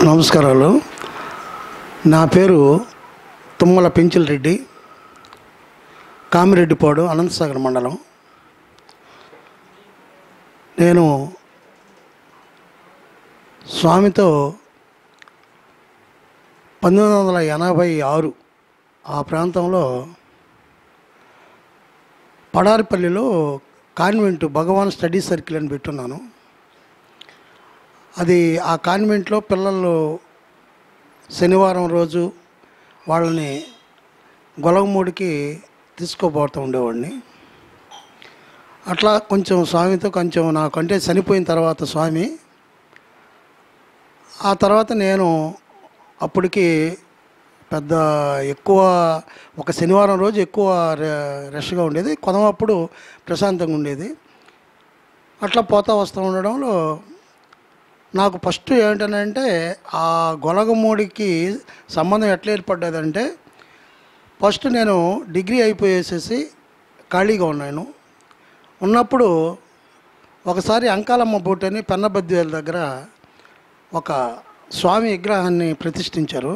నమస్కారాలు నా పేరు తుమ్మల పెంచిల్ రెడ్డి కామిరెడ్డిపాడు అనంతసాగర్ మండలం నేను స్వామితో పంతొమ్మిది వందల ఎనభై ఆరు ఆ ప్రాంతంలో పడారిపల్లిలో కాన్వెంట్ భగవాన్ స్టడీ సర్కిల్ అని పెట్టున్నాను అది ఆ కాన్వెంట్లో పిల్లలు శనివారం రోజు వాళ్ళని గొలగమూడికి తీసుకోబోతూ ఉండేవాడిని అట్లా కొంచెం స్వామితో కొంచెం నాకంటే చనిపోయిన తర్వాత స్వామి ఆ తర్వాత నేను అప్పటికి పెద్ద ఎక్కువ ఒక శనివారం రోజు ఎక్కువ రె- రష్గా ఉండేది కొనవప్పుడు ప్రశాంతంగా ఉండేది అట్లా పోతా వస్తూ ఉండడంలో నాకు ఫస్ట్ ఏంటనంటే ఆ గొలగమూడికి సంబంధం ఎట్లా ఏర్పడ్డదంటే ఫస్ట్ నేను డిగ్రీ అయిపోయేసేసి ఖాళీగా ఉన్నాను ఉన్నప్పుడు ఒకసారి అంకాలమ్మ బోట్ అని పెన్నబద్వేల దగ్గర ఒక స్వామి విగ్రహాన్ని ప్రతిష్ఠించారు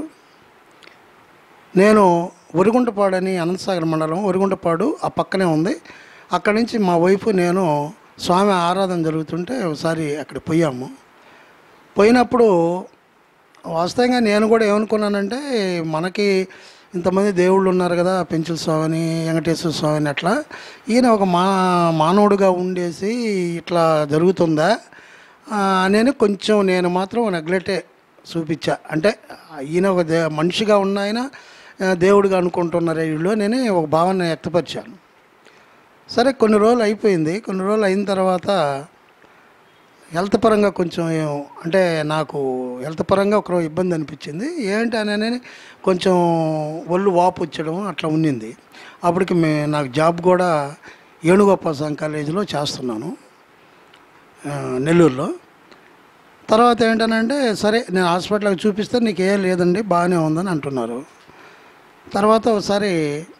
నేను ఒరిగుంటపాడు అని అనంతసాగర్ మండలం ఒరిగుంటపాడు ఆ పక్కనే ఉంది అక్కడి నుంచి మా వైఫ్ నేను స్వామి ఆరాధన జరుగుతుంటే ఒకసారి అక్కడ పోయాము పోయినప్పుడు వాస్తవంగా నేను కూడా ఏమనుకున్నానంటే మనకి ఇంతమంది దేవుళ్ళు ఉన్నారు కదా పెంచుల స్వామిని వెంకటేశ్వర స్వామిని అట్లా ఈయన ఒక మా మానవుడిగా ఉండేసి ఇట్లా జరుగుతుందా ఆ, నేను కొంచెం నేను మాత్రం నెగ్లెక్టే చూపించా అంటే ఈయన ఒక దే మనిషిగా ఉన్న ఆయన ఆ, దేవుడిగా అనుకుంటున్నారు వీళ్ళు నేను ఒక భావన వ్యక్తపరిచాను సరే కొన్ని రోజులు అయిపోయింది కొన్ని రోజులు అయిన తర్వాత హెల్త్ పరంగా కొంచెం ఏం- అంటే నాకు హెల్త్ పరంగా ఒక ఇబ్బంది అనిపించింది ఏంటి అని కొంచెం ఒళ్ళు వాపు వచ్చడం అట్లా ఉండింది అప్పటికి మే నాకు జాబ్ కూడా ఏణుగోపాల సంఘ కాలేజీలో చేస్తున్నాను ఆ, నెల్లూరులో తర్వాత ఏంటనంటే సరే నేను హాస్పిటల్కి చూపిస్తే నీకు ఏం లేదండి బాగానే ఉందని అంటున్నారు తర్వాత ఒకసారి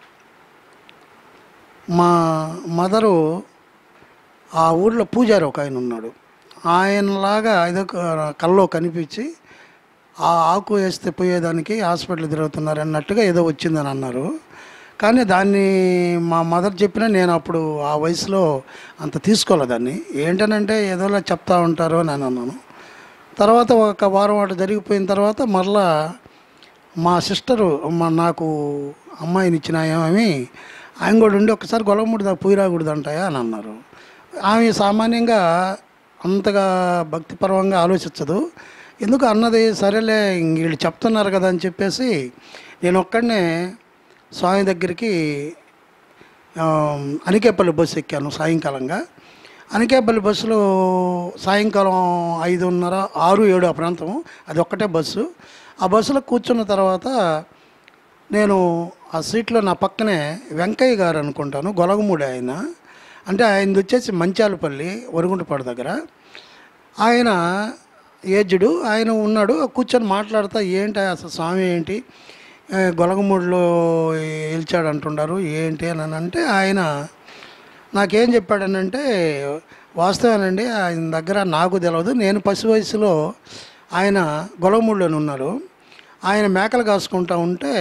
మా మదరు ఆ ఊర్లో పూజారి ఒక ఆయన ఉన్నాడు ఆయనలాగా ఏదో క- కల్లో కనిపించి ఆ ఆకు వేస్తే పోయేదానికి హాస్పిటల్ తిరుగుతున్నారు అన్నట్టుగా ఏదో వచ్చిందని అన్నారు కానీ దాన్ని మా మదర్ చెప్పినా నేను అప్పుడు ఆ వయసులో అంత తీసుకోలే దాన్ని ఏంటనంటే ఏదోలా చెప్తా ఉంటారు అని అని అన్నాను తర్వాత ఒక వారం అటు జరిగిపోయిన తర్వాత మరలా మా సిస్టరు మా నాకు అమ్మాయిని ఇచ్చిన ఏమేమి ఆయన కూడా ఉండి ఒకసారి గొలవముడి దా పోయి రాకూడదు అంటాయా అని అన్నారు ఆమె సామాన్యంగా అంతగా భక్తిపరంగా ఆలోచించదు ఎందుకు అన్నది సరేలే ఇంక వీళ్ళు చెప్తున్నారు కదా అని చెప్పేసి నేను ఒక్కడనే స్వామి దగ్గరికి ఆ, అనికేపల్లి బస్సు ఎక్కాను సాయంకాలంగా అనికేపల్లి బస్సులో సాయంకాలం ఐదున్నర ఆరు ఏడు ఆ ప్రాంతం అది ఒక్కటే బస్సు ఆ బస్సులో కూర్చున్న తర్వాత నేను ఆ సీట్లో నా పక్కనే వెంకయ్య గారు అనుకుంటాను గొలగమూడి ఆయన అంటే ఆయనది వచ్చేసి మంచాలపల్లి వరుగుంటపాడు దగ్గర ఆయన ఏజ్డ్ ఆయన ఉన్నాడు కూర్చొని మాట్లాడుతా ఏంటి అసలు స్వామి ఏంటి ఏ, గొలగమూడిలో గెలిచాడు అంటున్నారు ఏంటి అని అంటే ఆయన నాకేం చెప్పాడనంటే వాస్తవేనండి ఆయన దగ్గర నాకు తెలియదు నేను పసి వయసులో ఆయన గొలగమూడిలోనే ఉన్నారు ఆయన మేకలు కాసుకుంటా ఉంటే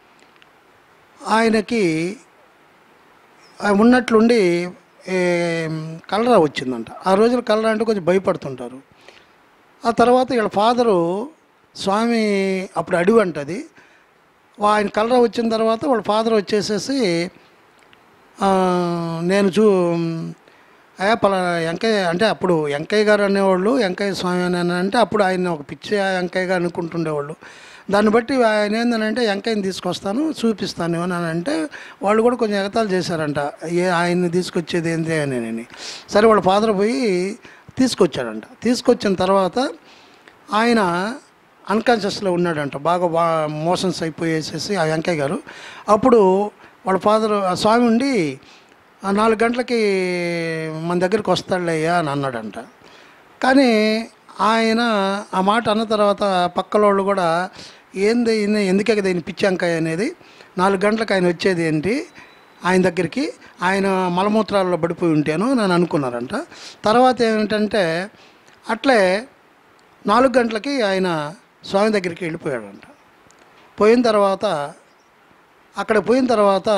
ఆయనకి ఆ ఉన్నట్లుండి ఏ, కలరా వచ్చిందంట ఆ రోజులు కలరా అంటే కొంచెం భయపడుతుంటారు ఆ తర్వాత వీళ్ళ ఫాదరు స్వామి అప్పుడు అడివి అంటది ఆయన కలరా వచ్చిన తర్వాత వాళ్ళ ఫాదర్ వచ్చేసేసి ఆ, నేను చూ అయ్యా పలా వెంకయ్య అంటే అప్పుడు వెంకయ్య గారు అనేవాళ్ళు వెంకయ్య స్వామి అని అంటే అప్పుడు ఆయన ఒక పిచ్చి వెంకయ్య గారు అనుకుంటుండేవాళ్ళు దాన్ని బట్టి ఆయన ఏంటంటే వెంకయ్యని తీసుకొస్తాను చూపిస్తాను అని అంటే వాళ్ళు కూడా కొంచెం ఎగతాలు చేశారంట ఏ ఆయన్ని తీసుకొచ్చేది ఏంటి అని అని సరే వాళ్ళ ఫాదర్ పోయి తీసుకొచ్చాడంట తీసుకొచ్చిన తర్వాత ఆయన అన్కాన్షియస్లో ఉన్నాడంట బాగా బా మోషన్స్ అయిపోయేసేసి ఆ వెంకయ్య గారు అప్పుడు వాళ్ళ ఫాదర్ ఆ స్వామి ఉండి "ఆ నాలుగు గంటలకి మన దగ్గరికి వస్తాడులేయ్యా అని అన్నాడంట కానీ ఆయన ఆ మాట అన్న తర్వాత పక్కలోళ్ళు కూడా ఏంది ఈయన ఎందుకే కదా ఈయన పిచ్చి వంకాయ అనేది నాలుగు గంటలకు ఆయన వచ్చేది ఏంటి ఆయన దగ్గరికి ఆయన మలమూత్రాల్లో పడిపోయి ఉంటాను నేను అనుకున్నారంట తర్వాత ఏమిటంటే అట్లే నాలుగు గంటలకి ఆయన స్వామి దగ్గరికి వెళ్ళిపోయాడంట పోయిన తర్వాత అక్కడ పోయిన తర్వాత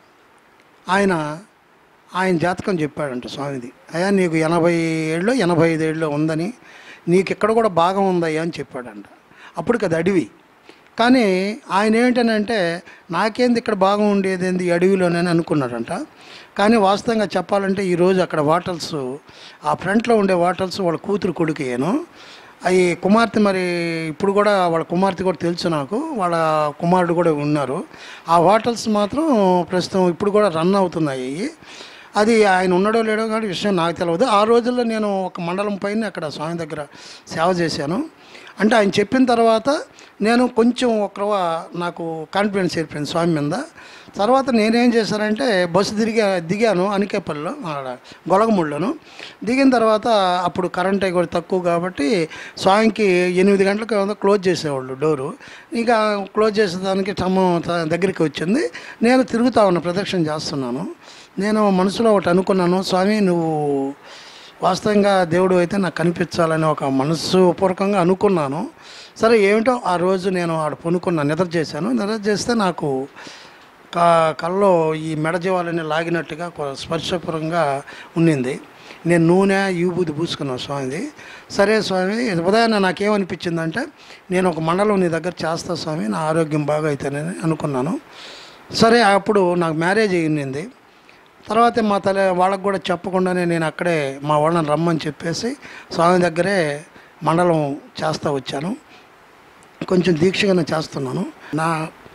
ఆయన ఆయన జాతకం చెప్పాడంట స్వామిది అయ్యా నీకు ఎనభై ఏళ్ళు ఎనభై ఐదు ఏళ్ళు ఉందని నీకు ఇక్కడ కూడా భాగం ఉందయ్యా అని చెప్పాడంట అప్పటికి అది అడవి కానీ ఆయన ఏంటనంటే నాకేంది ఇక్కడ భాగం ఉండేది ఏంది ఈ అడవిలోనే అనుకున్నాడంట కానీ వాస్తవంగా చెప్పాలంటే ఈరోజు అక్కడ వాటల్స్ ఆ ఫ్రంట్లో ఉండే వాటల్స్ వాళ్ళ కూతురు కొడుకేను అవి కుమార్తె మరి ఇప్పుడు కూడా వాళ్ళ కుమార్తె కూడా తెలుసు నాకు వాళ్ళ కుమారుడు కూడా ఉన్నారు ఆ హోటల్స్ మాత్రం ప్రస్తుతం ఇప్పుడు కూడా రన్ అవుతున్నాయి అవి అది ఆయన ఉన్నాడో లేడో కానీ విషయం నాకు తెలియదు ఆ రోజుల్లో నేను ఒక మండలం పైన అక్కడ స్వామి దగ్గర సేవ చేశాను అంటే ఆయన చెప్పిన తర్వాత నేను కొంచెం ఒకరవ నాకు కాన్ఫిడెన్స్ ఏర్పడింది స్వామి మీద తర్వాత నేనేం చేశానంటే బస్సు తిరిగి దిగాను అనికేపల్లిలో ఆడ గొలగముళ్ళను దిగిన తర్వాత అప్పుడు కరెంట్ అయి కూడా తక్కువ కాబట్టి స్వామికి ఎనిమిది గంటలకు ఏమో క్లోజ్ చేసేవాళ్ళు డోరు ఇంకా క్లోజ్ చేసేదానికి టమ్మ దగ్గరికి వచ్చింది నేను తిరుగుతా ఉన్నా ప్రదక్షిణ చేస్తున్నాను నేను మనసులో ఒకటి అనుకున్నాను స్వామి నువ్వు వాస్తవంగా దేవుడు అయితే నాకు కనిపించాలని ఒక మనస్సు పూర్వకంగా అనుకున్నాను సరే ఏమిటో ఆ రోజు నేను ఆడ పొనుకున్నా నిద్ర చేశాను నిద్ర చేస్తే నాకు క కల్లో ఈ మెడజీవాలని లాగినట్టుగా కొ- స్పర్శపరంగా ఉండింది నేను నూనె యూబూది పూసుకున్నాను స్వామిది సరే స్వామి ఉదయాన్నే నాకేమనిపించిందంటే నేను ఒక మండలం నీ దగ్గర చేస్తా స్వామి నా ఆరోగ్యం బాగా అవుతానని అనుకున్నాను సరే అప్పుడు నాకు మ్యారేజ్ అయ్యింది తర్వాత మా తల్లి వాళ్ళకు కూడా చెప్పకుండానే నేను అక్కడే మా వాళ్ళని రమ్మని చెప్పేసి స్వామి దగ్గరే మండలం చేస్తూ వచ్చాను కొంచెం దీక్షగానే చేస్తున్నాను నా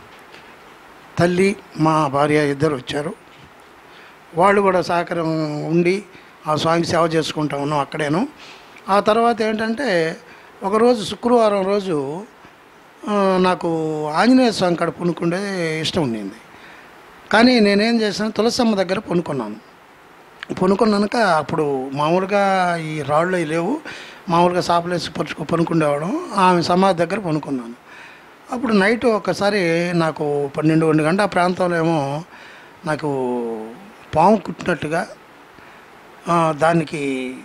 తల్లి మా భార్య ఇద్దరు వచ్చారు వాళ్ళు కూడా సహకారం ఉండి ఆ స్వామికి సేవ చేసుకుంటా ఉన్నాం అక్కడేను ఆ తర్వాత ఏంటంటే ఒకరోజు శుక్రవారం రోజు ఆ, నాకు ఆంజనేయ స్వామి కాడ పునుకుండే ఇష్టం ఉండింది కానీ నేనేం చేశాను తులసమ్మ దగ్గర పొనుకున్నాను పొనుకున్నాక అప్పుడు మామూలుగా ఈ రాళ్ళు అవి లేవు మామూలుగా సాపలేసి పరుచుకో పనుకుండేవాడు ఆమె సమాధి దగ్గర పనుకున్నాను అప్పుడు నైట్ ఒకసారి నాకు పన్నెండు ఒంటి గంట ఆ ప్రాంతంలో ఏమో నాకు పాము కుట్టినట్టుగా ఆ, దానికి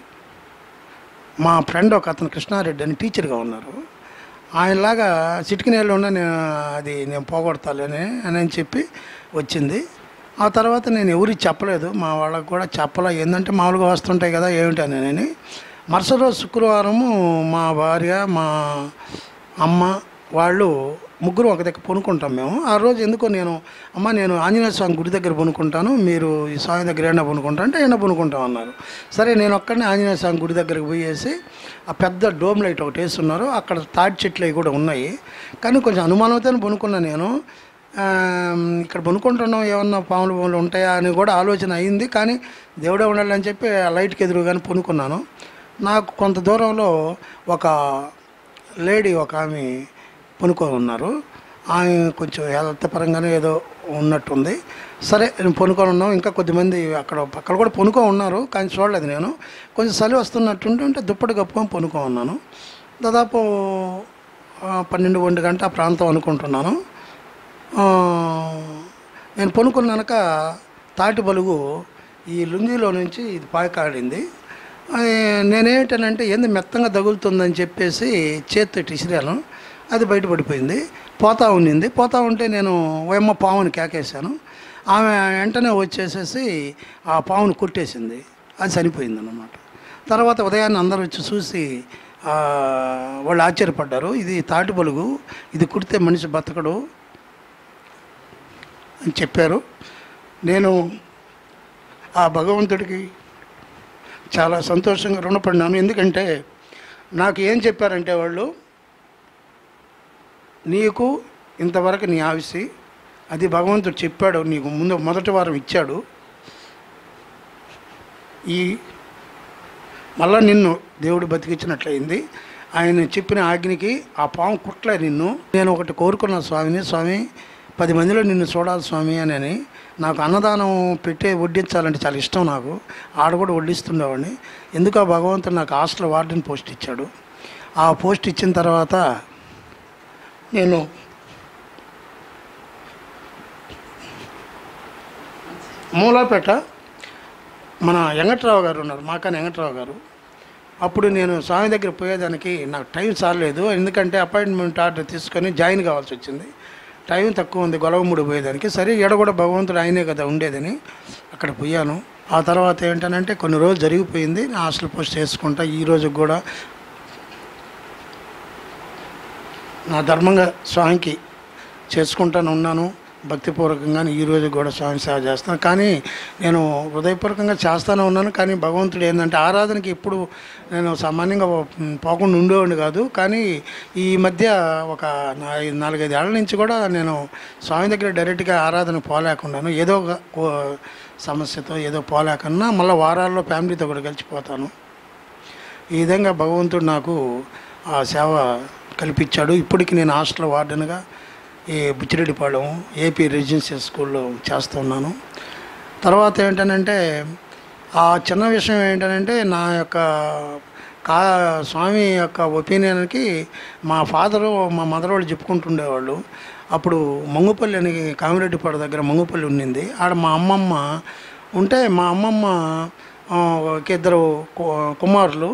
మా ఫ్రెండ్ ఒక అతను కృష్ణారెడ్డి అని టీచర్గా ఉన్నారు ఆయనలాగా చిటికినేళ్ళు ఉన్న నేను అది నేను పోగొడతాలని అని అని చెప్పి వచ్చింది ఆ తర్వాత నేను ఎవరికి చెప్పలేదు మా వాళ్ళకి కూడా చెప్పలే ఏంటంటే మామూలుగా వస్తుంటాయి కదా ఏమిటని నేను మరుసటి రోజు శుక్రవారము మా భార్య మా అమ్మ వాళ్ళు ముగ్గురు ఒక దగ్గర పొనుకుంటాం మేము ఆ రోజు ఎందుకో నేను అమ్మ నేను ఆంజనేయ స్వామి గుడి దగ్గర పొనుకుంటాను మీరు ఈ స్వామి దగ్గర ఏమైనా పొనుకుంటా అంటే ఏమైనా పొనుకుంటాం అన్నారు సరే నేను ఒక్కడిని ఆంజనేయ స్వామి గుడి దగ్గరికి పోయేసి ఆ పెద్ద డోమ్ లైట్ ఒకటి వేస్తున్నారు అక్కడ తాటి చెట్లు అవి కూడా ఉన్నాయి కానీ కొంచెం అనుమానంతో పొనుకున్నా నేను ఆ, ఇక్కడ పొనుకుంటున్నాం ఏమన్నా పాములు పాములు ఉంటాయా అని కూడా ఆలోచన అయింది కానీ దేవుడే ఉండాలని చెప్పి ఆ లైట్కి ఎదురుగానే పొనుకున్నాను నాకు కొంత దూరంలో ఒక లేడీ ఒక ఆమె పొనుకొని ఉన్నారు ఆమె కొంచెం హెల్త్ పరంగానే ఏదో ఉన్నట్టుంది సరే నేను పొనుకొని ఉన్నాం ఇంకా కొద్దిమంది అక్కడ పక్కన కూడా పొనుకో ఉన్నారు కానీ చూడలేదు నేను కొంచెం చలి వస్తున్నట్టుంటే దుప్పటి కప్పుకొని పొనుకో ఉన్నాను దాదాపు ఆ, పన్నెండు ఒంటి గంట ఆ ప్రాంతం అనుకుంటున్నాను ఆ, నేను పొనుకున్నాక తాటి బలుగు ఈ లుంగిలో నుంచి ఇది పాయకాడింది అది నేనేంటనంటే ఏంది మెత్తంగా తగులుతుందని చెప్పేసి చేత్తో ఇసిరాను అది బయటపడిపోయింది పోతా ఉన్నింది పోతా ఉంటే నేను ఓయమ్మ పావుని కేకేశాను ఆమె వెంటనే వచ్చేసేసి ఆ పావుని కొట్టేసింది అది చనిపోయింది అన్నమాట తర్వాత ఉదయాన్నే అందరూ వచ్చి చూసి ఆ, వాళ్ళు ఆశ్చర్యపడ్డారు ఇది తాటి బలుగు ఇది కుడితే మనిషి బతకడు అని చెప్పారు నేను ఆ భగవంతుడికి చాలా సంతోషంగా రుణపడినాను ఎందుకంటే నాకు ఏం చెప్పారంటే వాళ్ళు నీకు ఇంతవరకు నీ ఆవిసి అది భగవంతుడు చెప్పాడు నీకు ముందు మొదటి వారం ఇచ్చాడు ఈ మళ్ళా నిన్ను దేవుడు బతికించినట్లయింది ఆయన చెప్పిన ఆజ్ఞకి ఆ పాము కుట్లే నిన్ను నేను ఒకటి కోరుకున్న స్వామిని స్వామి పది మందిలో నిన్ను చూడాలి స్వామి అని అని నాకు అన్నదానం పెట్టే వడ్డించాలంటే చాలా ఇష్టం నాకు ఆడ కూడా వడ్డిస్తుండేవాడిని ఎందుకు ఆ భగవంతుడు నాకు హాస్టల్ వార్డెన్ పోస్ట్ ఇచ్చాడు ఆ పోస్ట్ ఇచ్చిన తర్వాత నేను మూలాపేట మన వెంకట్రావు గారు ఉన్నారు మాకాని వెంకట్రావు గారు అప్పుడు నేను స్వామి దగ్గర పోయేదానికి నాకు టైం చాలలేదు ఎందుకంటే అపాయింట్మెంట్ ఆర్డర్ తీసుకొని జాయిన్ కావాల్సి వచ్చింది టైం తక్కువ ఉంది గొలవముడి పోయేదానికి సరే ఈడ కూడా భగవంతుడు ఆయనే కదా ఉండేదని అక్కడ పోయాను ఆ తర్వాత ఏంటనంటే కొన్ని రోజులు జరిగిపోయింది నా హాస్టల్ పోస్ట్ చేసుకుంటా ఈ రోజు కూడా నా ధర్మంగా స్వామికి చేసుకుంటాను ఉన్నాను భక్తిపూర్వకంగా ఈ రోజు కూడా స్వామి సేవ చేస్తాను కానీ నేను హృదయపూర్వకంగా చేస్తానే ఉన్నాను కానీ భగవంతుడు ఏంటంటే ఆరాధనకి ఇప్పుడు నేను సామాన్యంగా ఉమ్, పోకుండా ఉండేవాడిని కాదు కానీ ఈ మధ్య ఒక నా- నాలుగైదు ఏళ్ళ నుంచి కూడా నేను స్వామి దగ్గర డైరెక్ట్గా ఆరాధన పోలేకున్నాను ఏదో ఒక కో- సమస్యతో ఏదో పోలేకన్నా మళ్ళీ వారాల్లో ఫ్యామిలీతో కూడా కలిసిపోతాను ఈ విధంగా భగవంతుడు నాకు ఆ సేవ కల్పించాడు ఇప్పటికి నేను హాస్టల్ వార్డెన్గా ఈ బుచ్చిరెడ్డిపాళెం ఏపీ రెసిడెన్షియల్ స్కూల్లో చేస్తున్నాను తర్వాత ఏంటనంటే ఆ చిన్న విషయం ఏంటంటే నా యొక్క కా స్వామి యొక్క ఒపీనియన్కి మా ఫాదరు మా మదర్ వాళ్ళు చెప్పుకుంటుండేవాళ్ళు అప్పుడు మంగుపల్లి అని కామిరెడ్డిపాడు దగ్గర మంగుపల్లి ఉండింది ఆడ మా అమ్మమ్మ ఉంటే మా అమ్మమ్మ ఆ, ఒక ఇద్దరు కు- కుమారులు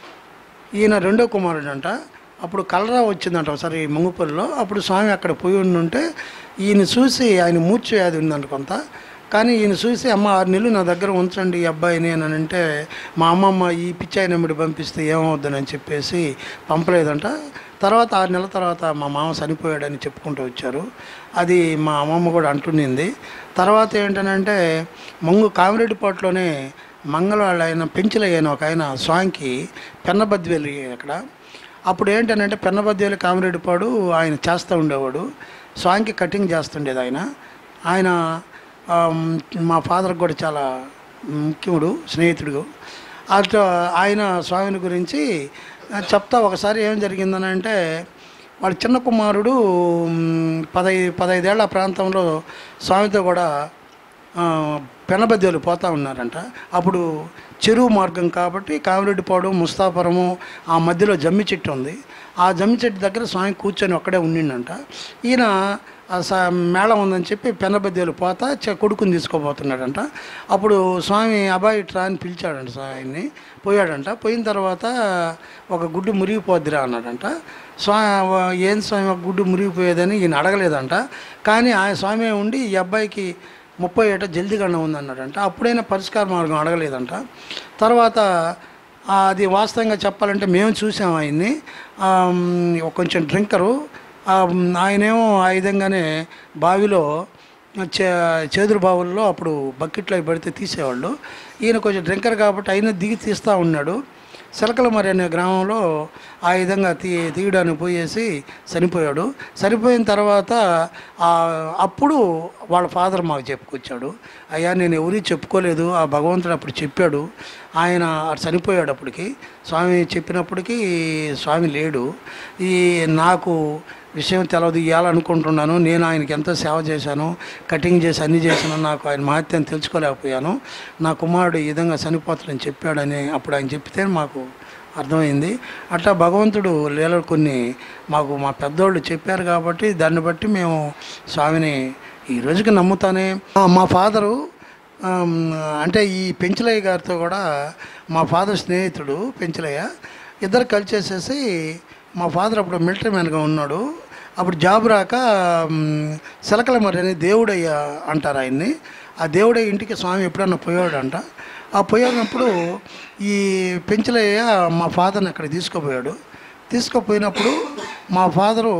ఈయన రెండో కుమారుడు అంట అప్పుడు కలరా వచ్చిందంట ఒకసారి మంగుపల్లిలో అప్పుడు స్వామి అక్కడ పోయి ఉంటే ఈయన చూసి ఆయన మూర్ఛ వ్యాధి ఉందంట కొంత కానీ ఈయన చూసి అమ్మ ఆరు నెలలు నా దగ్గర ఉంచండి ఈ అబ్బాయిని అని అంటే మా అమ్మమ్మ ఈ పిచ్చాయి నమ్మిడి పంపిస్తే ఏమవుద్దని చెప్పేసి పంపలేదంట తర్వాత ఆరు నెలల తర్వాత మా మామ చనిపోయాడని చెప్పుకుంటూ వచ్చారు అది మా అమ్మమ్మ కూడా అంటుండింది తర్వాత ఏంటనంటే మంగు కామిరెడ్డిపాటులోనే మంగళ వాళ్ళ ఆయన పెంచులయ్యన ఒక ఆయన స్వామికి పెన్నబద్వేలు అక్కడ అప్పుడు ఏంటనంటే పెన్నబద్వేలు కామిరెడ్డిపాడు ఆయన చేస్తూ ఉండేవాడు స్వామికి కటింగ్ చేస్తుండేది ఆయన ఆయన ఆమ్, మా ఫాదర్కి కూడా చాలా ముఖ్యముడు స్నేహితుడు అట్లా ఆయన స్వామిని గురించి ఆ, చెప్తా ఒకసారి ఏం జరిగిందని అంటే వాళ్ళ చిన్న కుమారుడు మ్, పదహై పదహైదేళ్ల ప్రాంతంలో స్వామితో కూడా ఆ, పెనబద్దెలు పోతూ ఉన్నారంట అప్పుడు చెరువు మార్గం కాబట్టి కామిరెడ్డిపాడు ముస్తాపురము ఆ మధ్యలో జమ్మి చెట్టు ఉంది ఆ జమ్మి చెట్టు దగ్గర స్వామి కూర్చొని ఒక్కడే ఉండిండంట ఈయన ఆ స మేళం ఉందని చెప్పి పెనబద్దెలు పోతా చె కొడుకుని తీసుకోబోతున్నాడంట అప్పుడు స్వామి అబ్బాయి ఇట్రా అని పిలిచాడంట స్వామిని పోయాడంట పోయిన తర్వాత ఒక గుడ్డు మురిగిపోద్దిరా అన్నాడంట స్వామి ఏం స్వామి ఒక గుడ్డు మురిగిపోయేదని ఈయన అడగలేదంట కానీ ఆ స్వామి ఉండి ఈ అబ్బాయికి ముప్పై ఏట జల్దీ గండ ఉందన్నాడంట అప్పుడైనా పరిష్కార మార్గం అడగలేదంట తర్వాత ఆ, అది వాస్తవంగా చెప్పాలంటే మేము చూసాం ఆయన్ని ఆమ్, ఒక కొంచెం డ్రింకరు ఆమ్, ఆయనేమో ఆ విధంగానే బావిలో చే చేదురు బావుల్లో అప్పుడు బకెట్లో అవి పడితే తీసేవాళ్ళు ఈయన కొంచెం డ్రింకర్ కాబట్టి ఆయన దిగి తీస్తూ ఉన్నాడు సిలకలమరి అనే గ్రామంలో ఆ విధంగా తీ తీయడానికి పోయేసి చనిపోయాడు చనిపోయిన తర్వాత ఆ, అప్పుడు వాళ్ళ ఫాదర్ మాకు చెప్పుకొచ్చాడు అయ్యా నేను ఎవరికి చెప్పుకోలేదు ఆ భగవంతుడు అప్పుడు చెప్పాడు ఆయన అటు చనిపోయాడు అప్పటికి స్వామి చెప్పినప్పటికీ స్వామి లేడు ఈ నాకు విషయం తెలవదు ఇవ్వాలనుకుంటున్నాను నేను ఆయనకి ఎంతో సేవ చేశాను కటింగ్ చేసి అన్ని చేశాను నాకు ఆయన మహత్యం తెలుసుకోలేకపోయాను నా కుమారుడు ఈ విధంగా చనిపోతాడని చెప్పాడని అప్పుడు ఆయన చెప్తే మాకు అర్థమైంది అట్లా భగవంతుడు లీలలు కొన్ని మాకు మా పెద్దోళ్ళు చెప్పారు కాబట్టి దాన్ని బట్టి మేము స్వామిని ఈ రోజుకి నమ్ముతానే ఆ, మా ఫాదరు ఆమ్, అంటే ఈ పెంచలయ్య గారితో కూడా మా ఫాదర్ స్నేహితుడు పెంచలయ్య ఇద్దరు కలిసేసేసి మా ఫాదర్ అప్పుడు మిలిటరీ మ్యాన్గా ఉన్నాడు అప్పుడు జాబ్ రాక మ్, సిలకల మరి అని దేవుడయ్య అంటారు ఆయన్ని ఆ దేవుడయ్య ఇంటికి స్వామి ఎప్పుడన్నా పోయాడంట ఆ పోయినప్పుడు ఈ పెంచలయ్య మా ఫాదర్ని అక్కడ తీసుకుపోయాడు తీసుకుపోయినప్పుడు మా ఫాదరు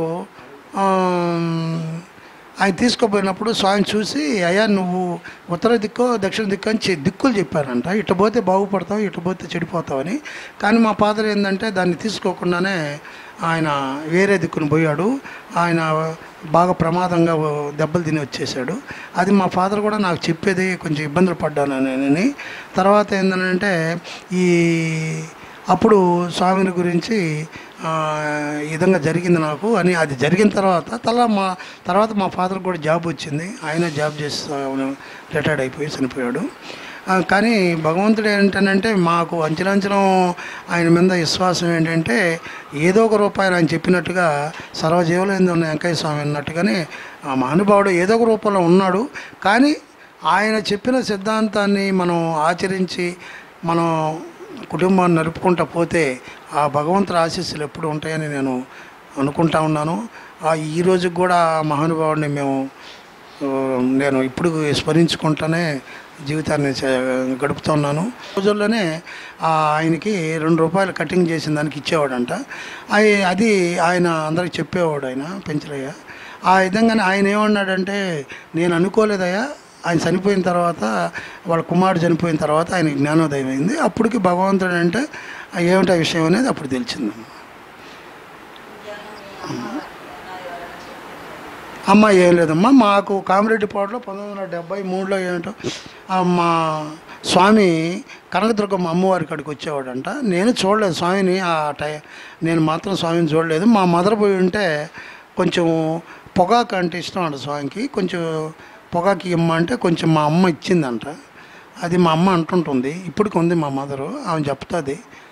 ఆమ్, ఆయన తీసుకుపోయినప్పుడు స్వామి చూసి అయ్యా నువ్వు ఉత్తర దిక్కు దక్షిణ దిక్కు అని చె- దిక్కులు చెప్పారంట ఇటు పోతే బాగుపడతావు ఇటు పోతే చెడిపోతావని కానీ మా ఫాదర్ ఏంటంటే దాన్ని తీసుకోకుండానే ఆయన వేరే దిక్కును పోయాడు ఆయన బాగా ప్రమాదంగా దెబ్బలు తిని వచ్చేసాడు అది మా ఫాదర్ కూడా నాకు చెప్పేది కొంచెం ఇబ్బందులు పడ్డాను నేను తర్వాత ఏంటంటే ఈ అప్పుడు స్వామిని గురించి ఆ, ఈ విధంగా జరిగింది నాకు అని అది జరిగిన తర్వాత తలా మా తర్వాత మా ఫాదర్ కూడా జాబ్ వచ్చింది ఆయన జాబ్ చేసి రిటైర్డ్ అయిపోయి చనిపోయాడు ఆ, కానీ భగవంతుడు ఏంటంటే మాకు అంచనాంచనం ఆయన మీద విశ్వాసం ఏంటంటే ఏదో ఒక రూపాయలు ఆయన చెప్పినట్టుగా సర్వజీవులు ఏందో ఉన్న వెంకయ్య స్వామి అన్నట్టుగానే ఆ మహానుభావుడు ఏదో ఒక రూపంలో ఉన్నాడు కానీ ఆయన చెప్పిన సిద్ధాంతాన్ని మనం ఆచరించి మనం కుటుంబాన్ని నడుపుకుంటా పోతే ఆ భగవంతుడి ఆశీస్సులు ఎప్పుడు ఉంటాయని నేను అనుకుంటా ఉన్నాను ఆ ఈ రోజుకి కూడా ఆ మహానుభావుడిని మేము ఆ, నేను ఇప్పుడు స్మరించుకుంటానే జీవితాన్ని చే- గడుపుతున్నాను రోజుల్లోనే ఆ ఆయనకి రెండు రూపాయలు కటింగ్ చేసిన దానికి ఇచ్చేవాడంట అయి- అది ఆయన అందరికి చెప్పేవాడు ఆయన పెంచలయ్య ఆ విధంగానే ఆయన ఏమన్నాడంటే నేను అనుకోలేదయ్యా ఆయన చనిపోయిన తర్వాత వాళ్ళ కుమారుడు చనిపోయిన తర్వాత ఆయన జ్ఞానోదయం అయింది అప్పటికి భగవంతుడు అంటే ఏమిటా విషయం అనేది అప్పుడు తెలిసింది అమ్మ ఏం లేదమ్మా మాకు కామిరెడ్డిపాడులో పంతొమ్మిది వందల డెబ్బై మూడులో ఏమిటో ఆ మా స్వామి కనకదుర్గమ్మ అమ్మవారి కాడికి వచ్చేవాడంట నేను చూడలేదు స్వామిని ఆ టై నేను మాత్రం స్వామిని చూడలేదు మా మదర్ పోయి ఉంటే కొంచెం పొగాకు అంటే ఇష్టం అంట స్వామికి కొంచెం పొగాకు ఇమ్మ అంటే కొంచెం మా అమ్మ ఇచ్చిందంట అది మా అమ్మ అంటుంటుంది ఇప్పటికి ఉంది మా మదరు ఆమె చెప్తుంది